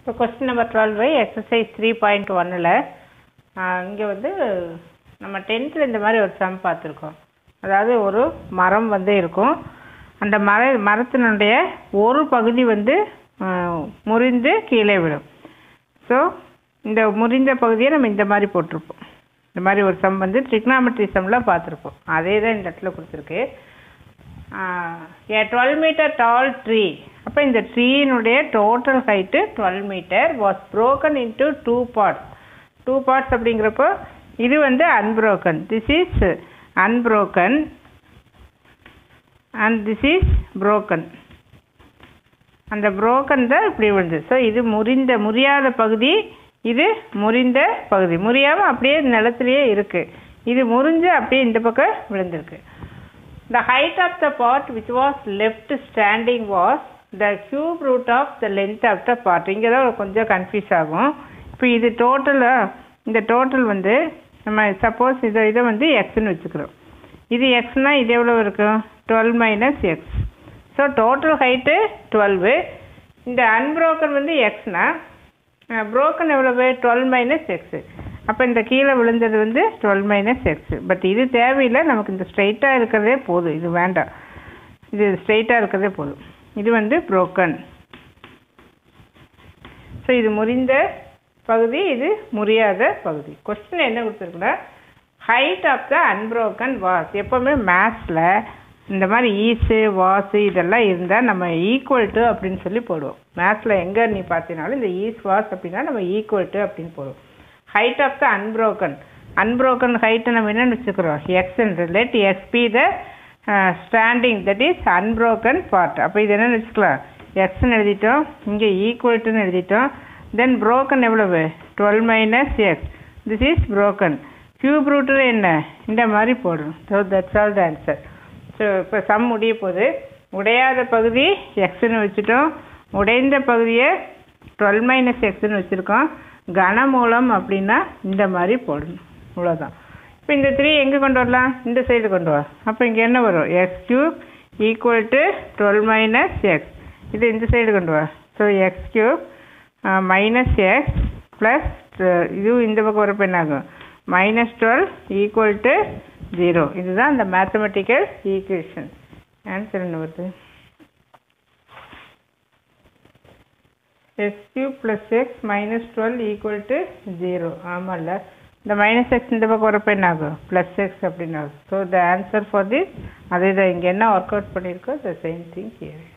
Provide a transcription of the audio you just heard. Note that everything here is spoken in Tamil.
இப்போ question number twelve exercise three point ஒன்னில் இங்கே வந்து நம்ம டென்த்தில் இந்த மாதிரி ஒரு சம் பார்த்துருக்கோம் அதாவது ஒரு மரம் வந்து இருக்கும் அந்த மர மரத்தினுடைய ஒரு பகுதி வந்து ஆ, முறிந்து கீழே விடும் ஸோ இந்த முறிந்த பகுதியை நம்ம இந்த மாதிரி போட்டிருப்போம் இந்த மாதிரி ஒரு சம் வந்து ட்ரிக்னாமெட்ரி சம்மில் பார்த்துருப்போம் அதே தான் இந்த இடத்துல கொடுத்துருக்கு A twelve metre tall tree அப்போ இந்த ட்ரீனுடைய total height twelve metre was broken into two parts two parts அப்படிங்கிறப்போ இது வந்து unbroken this is unbroken and this is broken அந்த broken தான் இப்படி விழுந்து ஸோ இது முறிந்த முறியாத பகுதி இது முறிந்த பகுதி முறியாமல் அப்படியே நிலத்திலேயே இருக்குது இது முறிஞ்சு அப்படியே இந்த பக்கம் விழுந்திருக்கு The height of the part which was left standing was the cube root of the length of the part. இங்கே தான் கொஞ்சம் கன்ஃபியூஸ் ஆகும் இப்போ இது டோட்டலாக இந்த டோட்டல் வந்து நம்ம சப்போஸ் இதை இதை வந்து எக்ஸ்னு வச்சுக்கிறோம் இது எக்ஸ்னா இது எவ்வளோ இருக்கும் twelve minus X so total height twelve இந்த அன்புரோக்கன் வந்து எக்ஸ்னா புரோக்கன் எவ்வளவு டுவெல் மைனஸ் எக்ஸு அப்போ இந்த கீழே விழுந்தது வந்து டுவெல் மைனஸ் எக்ஸு பட் இது தேவையில்லை நமக்கு இந்த ஸ்ட்ரைட்டாக இருக்கிறதே போதும் இது வேண்டாம் இது ஸ்ட்ரைட்டாக இருக்கிறதே போதும் இது வந்து புரோக்கன் ஸோ இது முறிந்த பகுதி இது முறியாத பகுதி கொஸ்டின் என்ன கொடுத்துருக்குன்னா height of the unbroken was எப்போவுமே மேத்ஸில் இந்த மாதிரி ஈஸு வாஸு இதெல்லாம் இருந்தால் நம்ம ஈக்குவல் டு அப்படின்னு சொல்லி போடுவோம் மேத்ஸில் எங்கே நீ பார்த்தீங்கனாலும் இந்த ஈஸ் வாஸ் அப்படின்னா நம்ம ஈக்குவல் டு அப்படின்னு போடுவோம் height of the unbroken unbroken ஹைட்டை நம்ம என்னென்னு வச்சுக்கிறோம் எக்ஸ்ன்னு let X be the standing that is unbroken part அப்போ இது என்னென்னு வச்சுக்கலாம் எக்ஸ்ன்னு எழுதிட்டோம் இங்கே ஈக்குவல் டுன்னு எழுதிட்டோம் தென் broken எவ்வளவு twelve minus X this is broken cube ரூட்டில் என்ன இந்த மாதிரி போடணும் so that's all the answer so இப்போ சம் முடிய போகுது உடையாத பகுதி எக்ஸ்ன்னு வச்சுட்டோம் உடைந்த பகுதியை டுவெல் மைனஸ் எக்ஸ்ன்னு வச்சுருக்கோம் கனமூலம் அப்படின்னா இந்த மாதிரி போடணும் இவ்வளோதான் இப்போ இந்த த்ரீ எங்கே கொண்டு வரலாம் இந்த சைடு கொண்டு வா அப்போ இங்கே என்ன வரும் X cube equal to twelve minus X இது இந்த சைடு கொண்டு வா so X cube minus X plus இதுவும் இந்த பக்கம் வரப்போ என்ன ஆகும் minus twelve equal to zero இதுதான் அந்த மேத்தமெட்டிக்கல் ஈக்குவேஷன் ஆன்சர் என்ன வருது X cube plus X minus twelve equal to zero ஆமாம்ல இந்த மைனஸ் எக்ஸ் இந்த பக்கம் வரப்போ என்ன ஆகும் ப்ளஸ் எக்ஸ் அப்படின்னு ஆகும் so the answer for this அதே தான் இங்கே என்ன ஒர்க் அவுட் பண்ணியிருக்கோ த சேம் திங் ஹியர்